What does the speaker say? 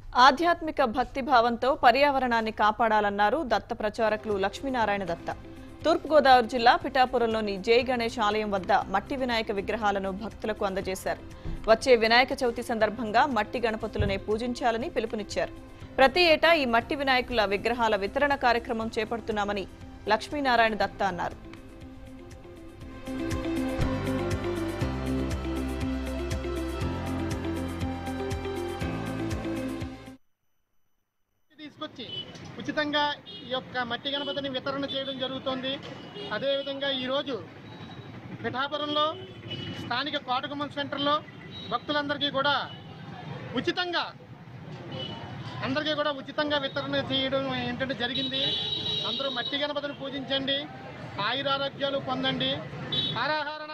ఆధ్యాత్మిక భక్తి భావంతో పర్యావరణాన్ని కాపాడాలన్నారు దత్త ప్రచారకులు లక్ష్మీనారాయణ దత్త తూర్పుగోదావరి జిల్లా పిఠాపురంలోని జై గణేష్ ఆలయం వద్ద మట్టి వినాయక విగ్రహాలను భక్తులకు అందజేశారు వచ్చే వినాయక చవితి సందర్భంగా మట్టి గణపతులనే పూజించాలని పిలుపునిచ్చారు ప్రతి ఏటా ఈ మట్టి వినాయకుల విగ్రహాల వితరణ కార్యక్రమం చేపడుతున్నామని లక్ష్మీనారాయణ దత్త అన్నారు తీసుకొచ్చి ఉచితంగా ఈ యొక్క మట్టి గణపతిని వితరణ చేయడం జరుగుతోంది అదేవిధంగా ఈరోజు పిఠాపురంలో స్థానిక కోటగుమ్మం సెంటర్లో భక్తులందరికీ కూడా ఉచితంగా అందరికీ కూడా ఉచితంగా వితరణ చేయడం ఏంటంటే జరిగింది అందరూ మట్టి గణపతిని పూజించండి ఆయురారోగ్యాలు పొందండి ఆరాహార